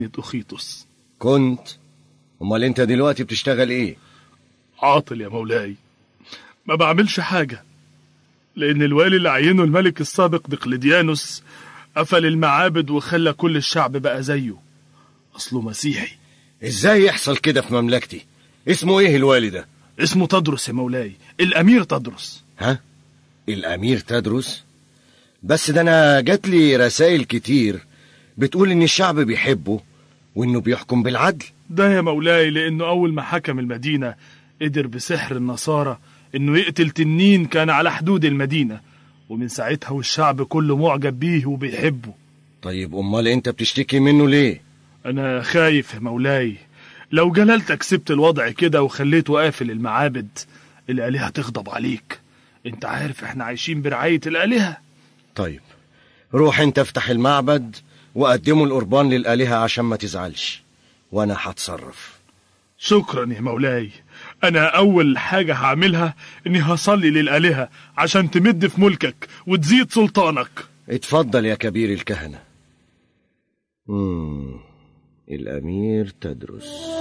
أخيتوس كنت امال انت دلوقتي بتشتغل ايه عاطل يا مولاي ما بعملش حاجة لأن الوالي اللي عينه الملك السابق دقلديانوس قفل المعابد وخلى كل الشعب بقى زيه أصله مسيحي ازاي يحصل كده في مملكتي اسمه ايه الوالي ده اسمه تدرس يا مولاي الأمير تدرس ها الامير تدرس بس ده انا جات لي رسائل كتير بتقول ان الشعب بيحبه وانه بيحكم بالعدل ده يا مولاي لأنه أول ما حكم المدينة قدر بسحر النصارى إنه يقتل تنين كان على حدود المدينة ومن ساعتها والشعب كله معجب بيه وبيحبه طيب امال انت بتشتكي منه ليه أنا خايف يا مولاي لو جلالتك سبت الوضع كده وخليته قافل المعابد الآلهة تغضب عليك انت عارف احنا عايشين برعاية الآلهة طيب روح انت افتح المعبد وقدموا القربان للآلهة عشان ما تزعلش وانا هتصرف شكرا يا مولاي أنا أول حاجة هعملها إني هصلي للآلهة عشان تمد في ملكك وتزيد سلطانك اتفضل يا كبير الكهنة مم. الأمير تدرس